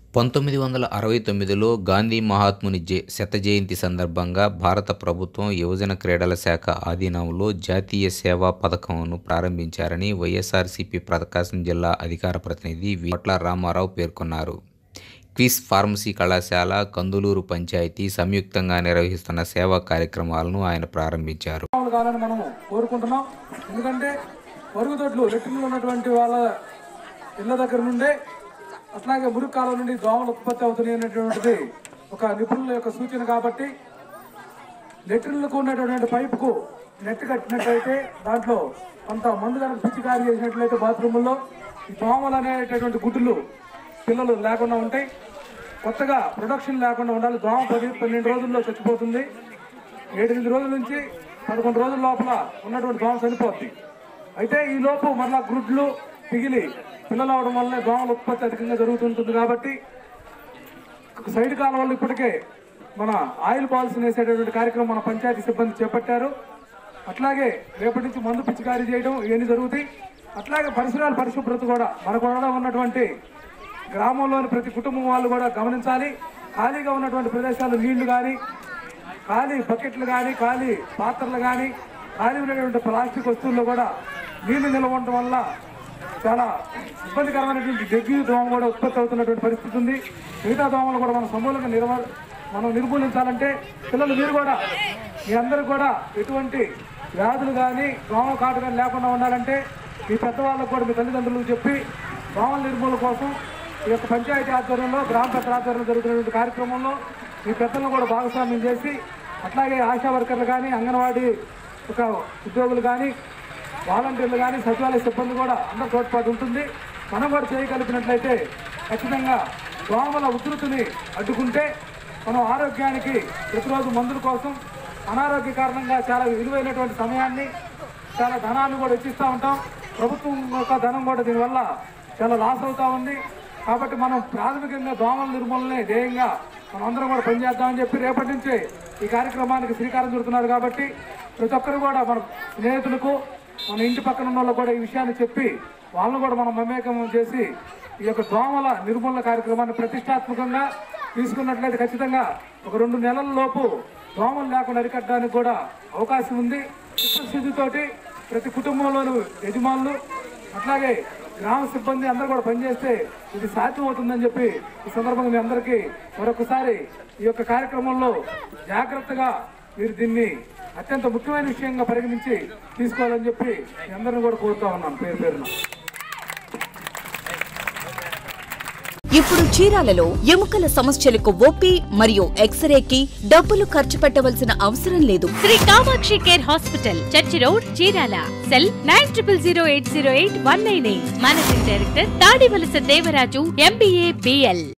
పంతొమ్మిది వందల అరవై తొమ్మిదిలో గాంధీ మహాత్ముని జే శత జయంతి సందర్భంగా భారత ప్రభుత్వం యువజన క్రీడల శాఖ ఆధీనంలో జాతీయ సేవా పథకంను ప్రారంభించారని వైఎస్ఆర్సీపీ ప్రకాశం జిల్లా అధికార ప్రతినిధి వి. పొట్ల రామారావు పేర్కొన్నారు క్విస్ ఫార్మసీ కళాశాల కందులూరు పంచాయతీ సంయుక్తంగా నిర్వహిస్తున్న సేవా కార్యక్రమాలను ఆయన ప్రారంభించారు మామూలు కావాలని మనం కోరుకుంటున్నాం ఎందుకంటే మరుగుదొడ్లు లెట్రిన్లు ఉన్నటువంటి వాళ్ళ ఇళ్ళ దగ్గర నుండే అట్లాగే మురుగు కాలం నుండి దోమలు ఉత్పత్తి అవుతున్నాయి అనేటువంటిది ఒక నిపుణుల యొక్క సూచన కాబట్టి లెట్రిన్లకు ఉన్నటువంటి పైపుకు నెట్ కట్టినట్లయితే దాంట్లో కొంత మందు కనుక పిచ్చికారి చేసినట్లయితే బాత్రూముల్లో ఈ దోమలు అనేటటువంటి గుడ్డులు పిల్లలు లేకుండా ఉంటాయి కొత్తగా ప్రొడక్షన్ లేకుండా ఉండాలి దోమ పది పన్నెండు రోజుల్లో చచ్చిపోతుంది ఏడెనిమిది రోజుల నుంచి పదకొండు రోజుల లోపల ఉన్నటువంటి దోమ చనిపోద్ది అయితే ఈ లోపు మరలా గుడ్లు పిగిలి పిల్లలు అవడం వల్లనే దోమల ఉత్పత్తి అధికంగా జరుగుతుంటుంది కాబట్టి సైడ్ కాలువలు ఇప్పటికే మన ఆయిల్ పాలసీ వేసేటటువంటి కార్యక్రమం మన పంచాయతీ సిబ్బంది చేపట్టారు అట్లాగే రేపటి నుంచి మందు పిచికారీ చేయడం ఇవన్నీ జరుగుతాయి అట్లాగే పరిసరాల పరిశుభ్రత కూడా మన కూడా ఉన్నటువంటి గ్రామంలోని ప్రతి కుటుంబం వాళ్ళు కూడా గమనించాలి ఖాళీగా ఉన్నటువంటి ప్రదేశాలు నీళ్లు కానీ ఖాళీ బకెట్లు కానీ ఖాళీ పాత్రలు కానీ ఖాళీ ఉన్నటువంటి ప్లాస్టిక్ వస్తువుల్లో కూడా నీళ్లు నిల్వ ఉండటం వల్ల చాలా ఇబ్బందికరమైనటువంటి డెగ్యూ దోమ కూడా ఉత్పత్తి అవుతున్నటువంటి పరిస్థితి ఉంది మిగతా దోమలు కూడా మనం సమూలంగా నిర్వ మనం నిర్మూలించాలంటే పిల్లలు మీరు కూడా మీ అందరూ కూడా ఎటువంటి వ్యాధులు కానీ దోమ కాటు కానీ లేకుండా ఉండాలంటే మీ పెద్దవాళ్ళకు కూడా మీ తల్లిదండ్రులకు చెప్పి దోమల నిర్మూలన కోసం ఈ యొక్క పంచాయతీ ఆధ్వర్యంలో గ్రామ పెద్దల ఆధ్వర్యంలో జరుగుతున్నటువంటి కార్యక్రమంలో మీ పెద్దలను కూడా భాగస్వామ్యం చేసి అట్లాగే ఆశా వర్కర్లు కానీ అంగన్వాడీ ఒక ఉద్యోగులు కానీ వాలంటీర్లు కానీ సచివాలయ సిబ్బంది కూడా అందరి తోడ్పాటు ఉంటుంది మనం కూడా చేయగలిగినట్లయితే ఖచ్చితంగా దోమల ఉధృతిని అడ్డుకుంటే మనం ఆరోగ్యానికి ప్రతిరోజు మందుల కోసం అనారోగ్య కారణంగా చాలా విలువైనటువంటి సమయాన్ని చాలా ధనాన్ని కూడా ఇచ్చిస్తూ ఉంటాం ప్రభుత్వం యొక్క ధనం కూడా దీనివల్ల చాలా లాస్ అవుతా ఉంది కాబట్టి మనం ప్రాథమికంగా దోమల నిర్మూలనే ధ్యేయంగా మనం అందరం కూడా పనిచేద్దామని చెప్పి రేపటి నుంచే ఈ కార్యక్రమానికి శ్రీకారం చుడుతున్నారు కాబట్టి ప్రతి ఒక్కరు కూడా మన స్నేహితులకు మన ఇంటి పక్కన ఉన్న వాళ్ళకు కూడా ఈ విషయాన్ని చెప్పి వాళ్ళను కూడా మనం మమేకం చేసి ఈ యొక్క దోమల నిర్మూలన కార్యక్రమాన్ని ప్రతిష్టాత్మకంగా తీసుకున్నట్లయితే ఖచ్చితంగా ఒక రెండు నెలల లోపు దోమలు లేకుండా అరికట్టడానికి కూడా అవకాశం ఉంది చిత్తశుద్ధితోటి ప్రతి కుటుంబంలోని యజమానులు అట్లాగే గ్రామ సిబ్బంది అందరూ కూడా పనిచేస్తే ఇది సాధ్యమవుతుందని చెప్పి ఈ సందర్భంగా మీ అందరికీ మరొకసారి ఈ యొక్క కార్యక్రమంలో జాగ్రత్తగా మీరు దీన్ని అత్యంత ముఖ్యమైన విషయంగా పరిగణించి తీసుకోవాలని చెప్పి మీ అందరిని కూడా కోరుతా ఉన్నాను పేరు పేరున ఇప్పుడు చీరాలలో ఎముకల సమస్యలకు ఓపీ మరియు ఎక్స్రేకి డబ్బులు ఖర్చు పెట్టవలసిన అవసరం లేదు Sri Kamakshi care hospital church road Chirala cell nine triple zero eight zero eight one nine eight managing director Tadivalasa Devaraju MBA BL